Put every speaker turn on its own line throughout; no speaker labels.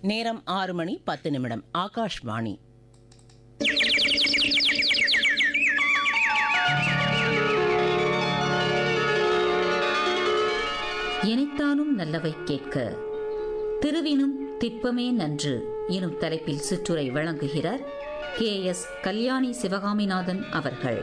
நேரம் ஆறு மணி பத்து நிமிடம் ஆகாஷ்வாணி
எனைத்தானும் நல்லவை கேட்க திருவினும் திட்பமே நன்று எனும் தலைப்பில் சிற்றுரை வழங்குகிறார் கே எஸ் கல்யாணி சிவகாமிநாதன் அவர்கள்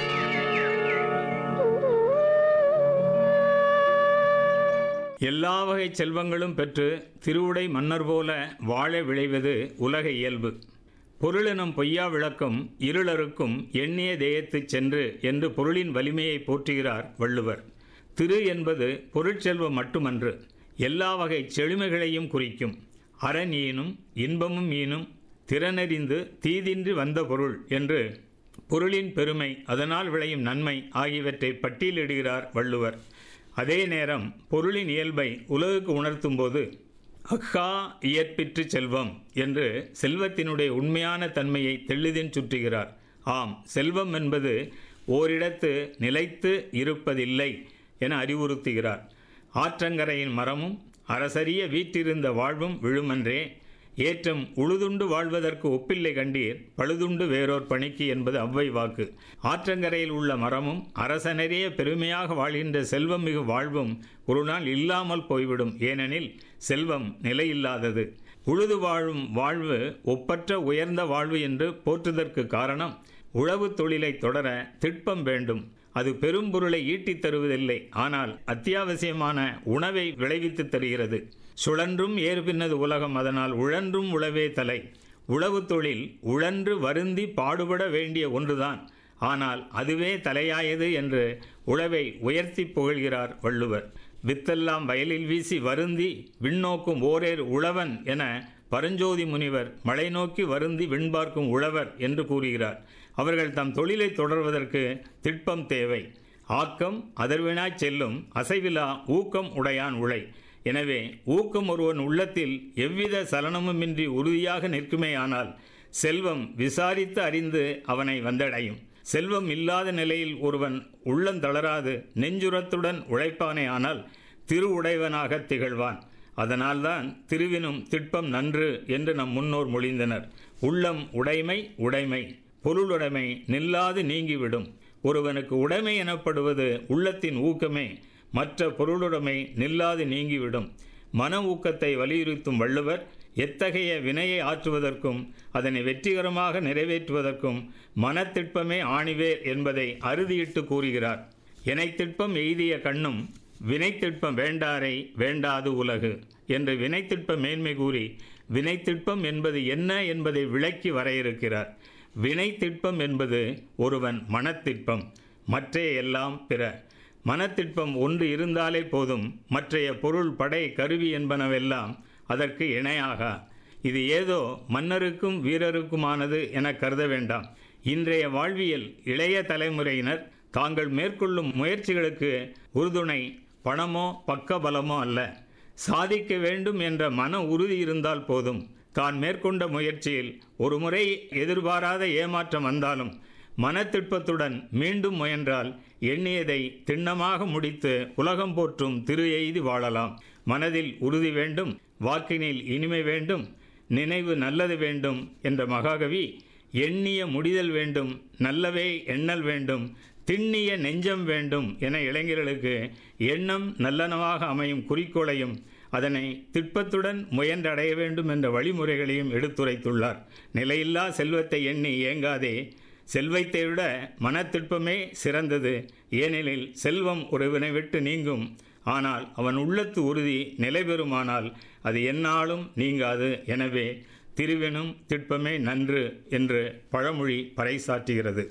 எல்லா வகை செல்வங்களும் பெற்று திருவுடை மன்னர் போல வாழ விளைவது உலக இயல்பு பொருளெனும் பொய்யா விளக்கம் இருளருக்கும் எண்ணிய தேயத்துச் சென்று என்று பொருளின் வலிமையை போற்றுகிறார் வள்ளுவர் திரு என்பது பொருட்செல்வம் மட்டுமன்று எல்லா வகை செழுமைகளையும் குறிக்கும் அரண் ஈனும் இன்பமும் ஈனும் திறனறிந்து தீதின்றி வந்த பொருள் என்று பொருளின் பெருமை அதனால் விளையும் நன்மை ஆகியவற்றை பட்டியலிடுகிறார் வள்ளுவர் அதே நேரம் பொருளின் இயல்பை உலகுக்கு உணர்த்தும் போது அக்கா இயற்பிற்று செல்வம் என்று செல்வத்தினுடைய உண்மையான தன்மையை தெளிதின் சுற்றுகிறார் ஆம் செல்வம் என்பது ஓரிடத்து நிலைத்து இருப்பதில்லை என அறிவுறுத்துகிறார் ஆற்றங்கரையின் மரமும் அரசரிய வீற்றிருந்த வாழ்வும் விழுமன்றே ஏற்றம் உழுதுண்டு வாழ்வதற்கு ஒப்பில்லை கண்டீர் பழுதுண்டு வேறோர் பணிக்கு என்பது அவ்வை வாக்கு ஆற்றங்கரையில் உள்ள மரமும் அரசனரே பெருமையாக வாழ்கின்ற செல்வம் மிகு வாழ்வும் ஒரு நாள் இல்லாமல் போய்விடும் ஏனெனில் செல்வம் நிலையில்லாதது உழுது வாழும் வாழ்வு ஒப்பற்ற உயர்ந்த வாழ்வு என்று போற்றுதற்கு காரணம் உழவு தொழிலை தொடர திட்பம் வேண்டும் அது பெரும் பொருளை ஈட்டித் தருவதில்லை ஆனால் அத்தியாவசியமான உணவை விளைவித்து தருகிறது சுழன்றும் ஏற்பின்னது உலகம் அதனால் உழன்றும் உழவே தலை உழவு தொழில் உழன்று வருந்தி பாடுபட வேண்டிய ஒன்றுதான் ஆனால் அதுவே தலையாயது என்று உழவை உயர்த்தி புகழ்கிறார் வள்ளுவர் வித்தெல்லாம் வயலில் வீசி வருந்தி விண்ணோக்கும் ஓரேர் உழவன் என பரஞ்சோதி முனிவர் மலை நோக்கி வருந்தி விண்பார்க்கும் உழவர் என்று கூறுகிறார் அவர்கள் தம் தொழிலை தொடர்வதற்கு திட்பம் தேவை ஆக்கம் அதர்வினாய் செல்லும் அசைவிலா ஊக்கம் உடையான் உழை எனவே ஊக்கம் ஒருவன் உள்ளத்தில் எவ்வித சலனமுமின்றி உறுதியாக நிற்குமேயானால் செல்வம் விசாரித்து அறிந்து அவனை வந்தடையும் செல்வம் இல்லாத நிலையில் ஒருவன் உள்ளந்தளராது நெஞ்சுரத்துடன் உழைப்பானே ஆனால் திருவுடையவனாக திகழ்வான் அதனால்தான் திருவினும் திட்பம் நன்று என்று நம் முன்னோர் மொழிந்தனர் உள்ளம் உடைமை உடைமை பொருளுடைமை நில்லாது நீங்கிவிடும் ஒருவனுக்கு உடைமை எனப்படுவது உள்ளத்தின் ஊக்கமே மற்ற பொருளுடைமை நில்லாது நீங்கிவிடும் மன ஊக்கத்தை வலியுறுத்தும் வள்ளுவர் எத்தகைய வினையை ஆற்றுவதற்கும் அதனை வெற்றிகரமாக நிறைவேற்றுவதற்கும் மனத்திட்பமே ஆணிவேர் என்பதை அறுதியிட்டு கூறுகிறார் எனைத்திட்பம் எய்திய கண்ணும் வினைத்திட்பம் வேண்டாரை வேண்டாது உலகு என்று வினைத்திட்ப மேன்மை கூறி வினைத்திட்பம் என்பது என்ன என்பதை விளக்கி வரையறுக்கிறார் வினைத்திட்பம் என்பது ஒருவன் மனத்திட்பம் மற்றைய எல்லாம் பிற மனத்திட்பம் ஒன்று இருந்தாலே போதும் மற்றைய பொருள் படை கருவி என்பனவெல்லாம் அதற்கு இணையாகா இது ஏதோ மன்னருக்கும் வீரருக்குமானது என கருத வேண்டாம் இன்றைய வாழ்வியல் இளைய தலைமுறையினர் தாங்கள் மேற்கொள்ளும் முயற்சிகளுக்கு உறுதுணை பணமோ பக்கபலமோ அல்ல சாதிக்க வேண்டும் என்ற மன உறுதி இருந்தால் போதும் தான் மேற்கொண்ட முயற்சியில் ஒரு முறை எதிர்பாராத ஏமாற்றம் வந்தாலும் மனத்திட்பத்துடன் மீண்டும் முயன்றால் எண்ணியதை திண்ணமாக முடித்து உலகம் போற்றும் திரு எய்தி வாழலாம் மனதில் உறுதி வேண்டும் வாக்கினில் இனிமை வேண்டும் நினைவு நல்லது வேண்டும் என்ற மகாகவி எண்ணிய முடிதல் வேண்டும் நல்லவே எண்ணல் வேண்டும் திண்ணிய நெஞ்சம் வேண்டும் என இளைஞர்களுக்கு எண்ணம் நல்லனவாக அமையும் குறிக்கோளையும் அதனை திட்பத்துடன் முயன்றடைய வேண்டும் என்ற வழிமுறைகளையும் எடுத்துரைத்துள்ளார் நிலையில்லா செல்வத்தை எண்ணி ஏங்காதே செல்வத்தை விட மனத்திட்பமே சிறந்தது ஏனெனில் செல்வம் ஒருவனை விட்டு நீங்கும் ஆனால் அவன் உள்ளத்து உறுதி நிலை பெறுமானால் அது எந்நாளும் நீங்காது எனவே திருவெனும் திட்பமே நன்று என்று பழமொழி பறைசாற்றுகிறது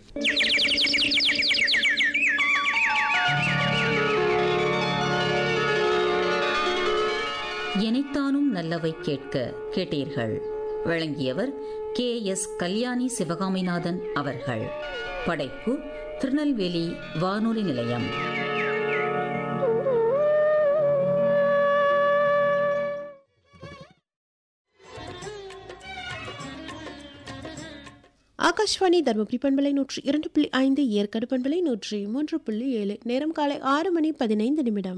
எனைத்தானும் நல்லவை கேட்க கேட்டீர்கள் வழங்கியவர் கே எஸ் கல்யாணி சிவகாமிநாதன் அவர்கள் படைப்பு திருநெல்வேலி வானொலி நிலையம்
ஆகாஷ்வாணி தருமபுரி பண்பலை நூற்றி இரண்டு புள்ளி ஐந்து ஏற்காடு பண்பலை நூற்றி மூன்று புள்ளி ஏழு நேரம் காலை ஆறு மணி பதினைந்து நிமிடம்